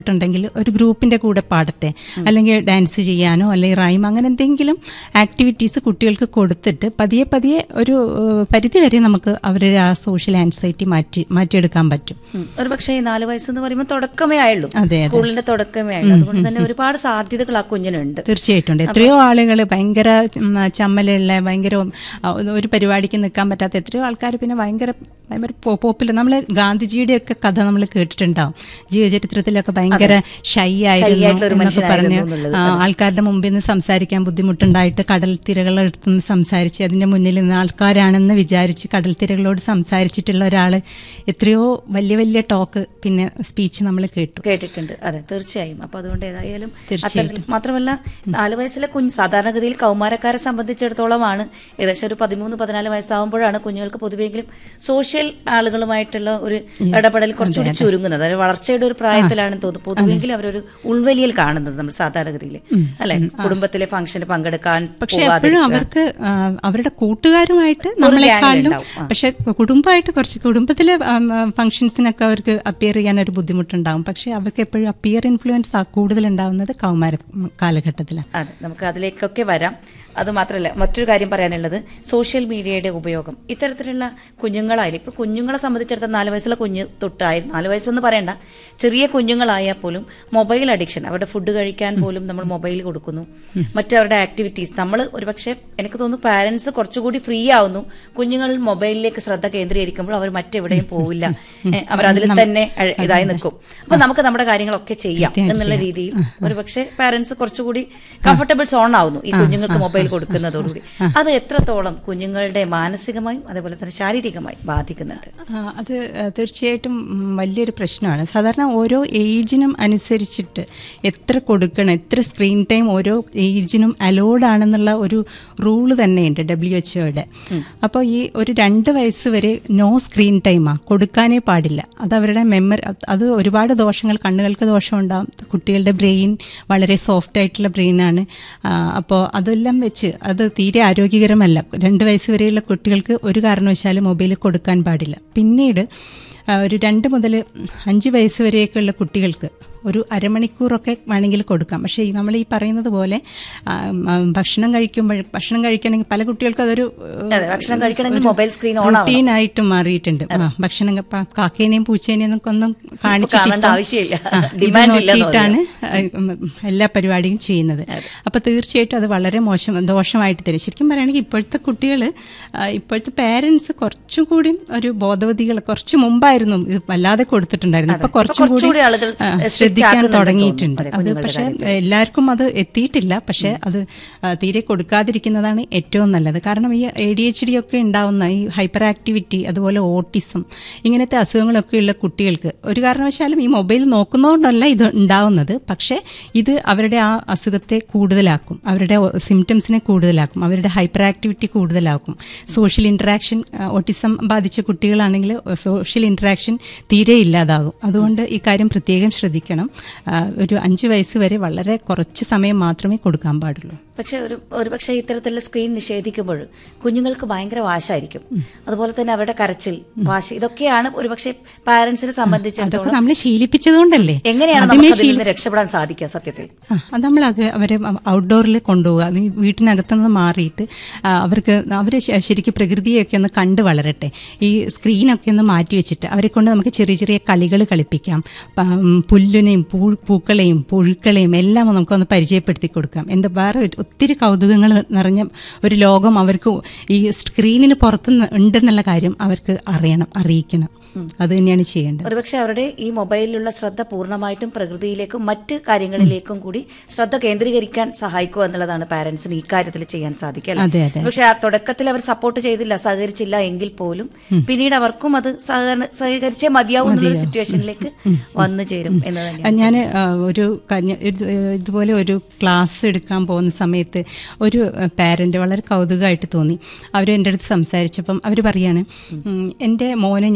ുണ്ടെങ്കിൽ ഒരു ഗ്രൂപ്പിന്റെ കൂടെ പാടട്ടെ അല്ലെങ്കിൽ ഡാൻസ് ചെയ്യാനോ അല്ലെങ്കിൽ റൈം അങ്ങനെ എന്തെങ്കിലും ആക്ടിവിറ്റീസ് കുട്ടികൾക്ക് കൊടുത്തിട്ട് പതിയെ പതിയെ ഒരു ഏഹ്, പരിധി വരെ നമുക്ക് അവരുടെ ആ സോഷ്യൽ ആൻസൈറ്റി മാറ്റി മാറ്റിയെടുക്കാൻ പറ്റും ഉം. ഒരു പക്ഷേ ഈ നാല് വയസ്സെന്ന് പറയുമ്പോൾ തുടക്കമേ ആയുള്ളൂ അതെ, അതെ. സ്കൂളിന്റെ തുടക്കമേ ആയുള്ളൂ അതുകൊണ്ട് തന്നെ ഒരുപാട് സാധ്യതകൾ ആ കുഞ്ഞിനുണ്ട് തീർച്ചയായിട്ടും ഉണ്ട് എത്രയോ ആളുകൾ ഭയങ്കര ഉം, ചമ്മലുള്ള ഭയങ്കര ഉം, ആ, ഒരു പരിപാടിക്ക് നിൽക്കാൻ പറ്റാത്ത എത്രയോ ആൾക്കാർ പിന്നെ ഭയങ്കര ഭയങ്കര പോപ്പുലർ നമ്മൾ ഗാന്ധിജിയുടെ ഒക്കെ കഥ നമ്മൾ കേട്ടിട്ടുണ്ടാവും ജീവചരിത്രത്തിലൊക്കെ ഭയങ്കര ഷൈ ആയിരുന്നു ആയിട്ടുള്ള ഒരു എന്നൊക്കെ പറഞ്ഞ് മനുഷ്യനായിരുന്നു എന്നുള്ളത്. ആ, ആൾക്കാരുടെ മുമ്പിൽ നിന്ന് സംസാരിക്കാൻ ബുദ്ധിമുട്ടുണ്ടായിട്ട് കടൽ തിരകളടുത്ത് നിന്ന് സംസാരിച്ച് അതിന്റെ മുന്നിൽ നിന്ന് ആൾക്കാരാണെന്ന് വിചാരിച്ച് കടൽ തിരകളോട് സംസാരിച്ചിട്ടുള്ള ഒരാള് എത്രയോ വലിയ വലിയ ടോക്ക് പിന്നെ സ്പീച്ച് നമ്മൾ കേട്ടു കേട്ടിട്ടുണ്ട് അതെ തീർച്ചയായും അപ്പൊ അതുകൊണ്ട് ഏതായാലും തീർച്ചയായിട്ടും. അത്തരത്തിൽ മാത്രമല്ല നാല് വയസ്സിലെ കുഞ്ഞ് സാധാരണഗതിയിൽ കൗമാരക്കാരെ സംബന്ധിച്ചിടത്തോളമാണ് ഏകദേശം ഒരു പതിമൂന്ന് പതിനാല് വയസ്സാകുമ്പോഴാണ് കുഞ്ഞുങ്ങൾക്ക് പൊതുവെങ്കിലും സോഷ്യൽ ആളുകളുമായിട്ടുള്ള ഒരു ഇടപെടൽ കുറച്ചുകൂടി ചുരുങ്ങുന്നത് അതായത് വളർച്ചയുടെ ഒരു പ്രായത്തിലാണെന്ന് തോന്നുന്നു പൊതുവെങ്കിലും അവരൊരു ഉൾവലിയിൽ കാണുന്നത് നമ്മൾ സാധാരണഗതിയിൽ അല്ലെ കുടുംബത്തിലെ ഫംഗ്ഷന് പങ്കെടുക്കാൻ പക്ഷെ എപ്പോഴും പോവാതിരിക്കുക. അവർക്ക് ആ, അവരുടെ കൂട്ടുകാരുമായിട്ട് നമ്മളെക്കാളും ഉണ്ടാവും. ആ. പക്ഷെ കുടുംബമായിട്ട് കുറച്ച് കുടുംബത്തിലെ ഫംഗ്ഷൻസിനൊക്കെ അവർക്ക് അപ്പിയർ ചെയ്യാൻ ഒരു ബുദ്ധിമുട്ടുണ്ടാവും പക്ഷെ അവർക്ക് എപ്പോഴും അപ്പിയർ ഇൻഫ്ലുവൻസ് കൂടുതൽ ഉണ്ടാവുന്നത് കൗമാര കാലഘട്ടത്തിലാണ് അതെ നമുക്ക് അതിലേക്കൊക്കെ വരാം അതുമാത്രമല്ല മറ്റൊരു കാര്യം പറയാനുള്ളത് സോഷ്യൽ മീഡിയയുടെ ഉപയോഗം ഇത്തരത്തിലുള്ള കുഞ്ഞുങ്ങളായാലും ഇപ്പോൾ കുഞ്ഞുങ്ങളെ സംബന്ധിച്ചിടത്തോളം നാല് വയസ്സുള്ള കുഞ്ഞ് തൊട്ടായി നാല് വയസ്സെന്ന് പറയണ്ട ചെറിയ കുഞ്ഞുങ്ങളായാൽ പോലും മൊബൈൽ അഡിക്ഷൻ അവരുടെ ഫുഡ് കഴിക്കാൻ പോലും നമ്മൾ മൊബൈൽ കൊടുക്കുന്നു മറ്റവരുടെ ആക്ടിവിറ്റീസ് നമ്മൾ ഒരുപക്ഷെ എനിക്ക് തോന്നുന്നു പാരന്റ്സ് കുറച്ചുകൂടി ഫ്രീ ആവുന്നു കുഞ്ഞുങ്ങൾ മൊബൈലിലേക്ക് ശ്രദ്ധ കേന്ദ്രീകരിക്കുമ്പോൾ അവർ മറ്റെവിടെയും പോവില്ല ഏ, അവർ അതിൽ തന്നെ അഴ- ഇതായി നിൽക്കും അപ്പൊ നമുക്ക് നമ്മുടെ കാര്യങ്ങളൊക്കെ ചെയ്യാം എന്നുള്ള രീതിയിൽ ഒരുപക്ഷെ പാരന്റ്സ് കുറച്ചുകൂടി കംഫർട്ടബിൾ സോൺ ആവുന്നു ഈ കുഞ്ഞുങ്ങൾക്ക് മൊബൈൽ കൊടുക്കുന്നതോടുകൂടി അത് എത്രത്തോളം കുഞ്ഞുങ്ങളുടെ മാനസികമായും അതേപോലെ തന്നെ ശാരീരികമായും ബാധിക്കുന്നുണ്ട് ആ, അത് ആ, തീർച്ചയായിട്ടും ഉം, വലിയൊരു പ്രശ്നമാണ് സാധാരണ ഓരോ ഏജിനും അനുസരിച്ചിട്ട് എത്ര കൊടുക്കണം എത്ര സ്ക്രീൻ ടൈം ഓരോ ഏജിനും അലോഡ് ആണെന്നുള്ള ഒരു റൂള് തന്നെയുണ്ട് ഡബ്ല്യു എച്ച് ഒയുടെ അപ്പോൾ ഈ ഒരു രണ്ട് വയസ്സ് വരെ നോ സ്ക്രീൻ ടൈമാ കൊടുക്കാനേ പാടില്ല അത് അവരുടെ മെമ്മറി അത് ഒരുപാട് ദോഷങ്ങൾ കണ്ണുകൾക്ക് ദോഷം ഉണ്ടാവും കുട്ടികളുടെ ബ്രെയിൻ വളരെ സോഫ്റ്റ് ആയിട്ടുള്ള ബ്രെയിനാണ് അപ്പോൾ അതെല്ലാം വെച്ച് അത് തീരെ ആരോഗ്യകരമല്ല രണ്ട് വയസ്സ് വരെയുള്ള കുട്ടികൾക്ക് ഒരു കാരണവശാലും മൊബൈൽ കൊടുക്കാൻ പാടില്ല പിന്നീട് ആ, ഒരു രണ്ട് മുതൽ അഞ്ച് വയസ്സ് വരെയൊക്കെയുള്ള കുട്ടികൾക്ക് ഒരു അരമണിക്കൂറൊക്കെ വേണമെങ്കിൽ കൊടുക്കാം പക്ഷേ ഈ നമ്മൾ ഈ പറയുന്നത് പോലെ ആ, ആ, ഭക്ഷണം കഴിക്കുമ്പോൾ ഭക്ഷണം കഴിക്കണമെങ്കിൽ പല കുട്ടികൾക്കും അതൊരു അതെ, ഭക്ഷണം കഴിക്കണമെങ്കിൽ മൊബൈൽ സ്ക്രീൻ ഓൺ ആവണം റുട്ടീനായിട്ട് മാറിയിട്ടുണ്ട് ആ, ഭക്ഷണം ക- കാക്കേനെയും പൂച്ചേനെയും ഒക്കെ ഒന്നും കാണിച്ചിട്ട് കാണേണ്ട ഇപ്പം, ആവശ്യമില്ല. ആ, ഇത് ഡിമാൻഡ് ഇല്ലെന്ന് നോക്കിയിട്ടാണ് ഉം, എല്ലാ പരിപാടിയും ചെയ്യുന്നത് അപ്പൊ തീർച്ചയായിട്ടും അത് വളരെ മോശം ദോഷമായിട്ട് തരും ശരിക്കും പറയുകയാണെങ്കിൽ ഇപ്പോഴത്തെ കുട്ടികൾ ഇപ്പോഴത്തെ പേരൻസ് കുറച്ചും കൂടി ഒരു ബോധവതികൾ കുറച്ച് മുമ്പായിരുന്നു ഇത് വല്ലാതെ കൊടുത്തിട്ടുണ്ടായിരുന്നു ഇപ്പൊ കുറച്ചും കൂടി കുറച്ചുകൂടി ആളുകൾ ആ, strict ശ്രദ്ധിക്കാൻ ആക്കുന്നുണ്ടെന്ന് തുടങ്ങിയിട്ടുണ്ട് തോന്നുന്നു. അതെ, അത് കുഞ്ഞുങ്ങളുടെ പക്ഷെ എല്ലാവർക്കും അത് എത്തിയിട്ടില്ല പക്ഷെ അത് ആ, തീരെ കൊടുക്കാതിരിക്കുന്നതാണ് ഏറ്റവും നല്ലത് കാരണം ഈ എ ഡി എച്ച് ഡി ഒക്കെ ഉണ്ടാവുന്ന ഈ ഹൈപ്പർ ആക്ടിവിറ്റി അതുപോലെ ഓട്ടിസം ഇങ്ങനത്തെ അസുഖങ്ങളൊക്കെ ഉള്ള കുട്ടികൾക്ക് ഒരു കാരണവശാലും ഈ മൊബൈൽ നോക്കുന്നതുകൊണ്ടല്ല ഇത് ഉണ്ടാവുന്നത് പക്ഷെ ഇത് അവരുടെ ആ അസുഖത്തെ കൂടുതലാക്കും അവരുടെ സിംറ്റംസിനെ കൂടുതലാക്കും അവരുടെ ഹൈപ്പർ ആക്ടിവിറ്റി കൂടുതലാക്കും സോഷ്യൽ ഇന്ററാക്ഷൻ ഓട്ടിസം ബാധിച്ച കുട്ടികളാണെങ്കിൽ സോഷ്യൽ ഇന്ററാക്ഷൻ തീരെ ഇല്ലാതാകും അതുകൊണ്ട് ഈ കാര്യം പ്രത്യേകം ശ്രദ്ധിക്കണം ആ, ഒരു അഞ്ച് വയസ്സ് വരെ വളരെ കുറച്ച് സമയം മാത്രമേ കൊടുക്കാൻ പാടുള്ളൂ പക്ഷെ ഒരു ഒരുപക്ഷെ ഇത്തരത്തിലുള്ള സ്ക്രീൻ നിഷേധിക്കുമ്പോൾ കുഞ്ഞുങ്ങൾക്ക് ഭയങ്കര വാശായിരിക്കും അതുപോലെ തന്നെ അവരുടെ കരച്ചിൽ വാശി ഇതൊക്കെയാണ് ഒരുപക്ഷെ പാരന്റ്സിനെ അതൊക്കെ സംബന്ധിച്ചിടത്തോളം നമ്മൾ ശീലിപ്പിച്ചതുകൊണ്ടല്ലേ എങ്ങനെയാണ് ആദ്യമേ നമുക്ക് അതിൽ ശീലി- നിന്ന് രക്ഷപ്പെടാൻ സാധിക്കുക സത്യത്തിൽ ആ, അത് നമ്മൾ അത് അവരെ ഔട്ട്ഡോറിൽ കൊണ്ടുപോകുക അത് ഈ വീട്ടിനകത്തുനിന്ന് മാറിയിട്ട് ആ, അവർക്ക് അവർ ശരിക്കും പ്രകൃതിയൊക്കെ ഒന്ന് കണ്ട് വളരട്ടെ ഈ സ്ക്രീനൊക്കെ ഒന്ന് മാറ്റി വെച്ചിട്ട് അവരെ കൊണ്ട് നമുക്ക് ചെറിയ ചെറിയ കളികൾ കളിപ്പിക്കാം പ- ഉം, പുല്ലിനെയും പൂ പൂക്കളെയും പുഴുക്കളെയും എല്ലാം നമുക്കൊന്ന് പരിചയപ്പെടുത്തി കൊടുക്കാം എന്താ വേറെ ഒരു- ഒത്തിരി കൗതുകങ്ങൾ നിറഞ്ഞ ഒരു ലോകം അവർക്ക് ഈ സ്ക്രീനിന് പുറത്ത് ഉണ്ടെന്നുള്ള കാര്യം അവർക്ക് അറിയണം അറിയിക്കണം അത് തന്നെയാണ് ചെയ്യേണ്ടത് ഒരുപക്ഷെ അവരുടെ ഈ മൊബൈലിലുള്ള ശ്രദ്ധ പൂർണ്ണമായിട്ടും പ്രകൃതിയിലേക്കും മറ്റ് കാര്യങ്ങളിലേക്കും കൂടി ശ്രദ്ധ കേന്ദ്രീകരിക്കാൻ സഹായിക്കുക എന്നുള്ളതാണ് പാരന്റ്സിന് ഈ കാര്യത്തിൽ ചെയ്യാൻ സാധിക്കുക അതെ, അതെ. പക്ഷെ ആ തുടക്കത്തിൽ അവർ സപ്പോർട്ട് ചെയ്തില്ല സഹകരിച്ചില്ല എങ്കിൽ പോലും പിന്നീട് അവർക്കും അത് സഹകരണ സഹകരിച്ചേ മതിയാവും എന്നുള്ള സിറ്റുവേഷനിലേക്ക് വന്നു ചേരും എന്ന് തന്നെയാണ് ഞാൻ ഒരു കഞ്ഞ ഇത് ഇതുപോലെ ഒരു ക്ലാസ് എടുക്കാൻ പോകുന്ന സമയത്ത് ഒരു പാരന്റ് വളരെ കൗതുകമായിട്ട് തോന്നി അവർ എൻ്റെ അടുത്ത് സംസാരിച്ചപ്പം അവർ പറയാണ് "ഉം, എൻ്റെ മോനെ ഞാൻ മൊബൈൽ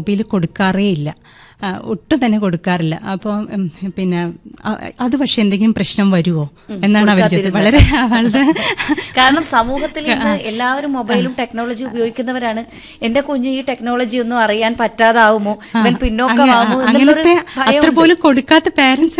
മൊബൈൽ കൊടുക്കാറേ ഇല്ല ആ, ഒട്ടും തന്നെ കൊടുക്കാറില്ല അപ്പോൾ ഉം, പിന്നെ അ- അത് പക്ഷെ എന്തെങ്കിലും പ്രശ്നം വരുമോ എന്നാണ് അവർ ചോദിച്ചത് വളരെ വളരെ കാരണം സമൂഹത്തിൽ ഇന്ന് എല്ലാവരും മൊബൈലും ടെക്നോളജി ഉപയോഗിക്കുന്നവരാണ് എന്റെ കുഞ്ഞ് ഈ ടെക്നോളജി ഒന്നും അറിയാൻ പറ്റാതാവുമോ ഇവൻ പിന്നോക്കമാവുമോ അങ്ങ- എന്നുള്ളൊരു അങ്ങനത്തെ അത്ര ഭയമുണ്ട് പോലും കൊടുക്കാത്ത പാരന്റ്സ്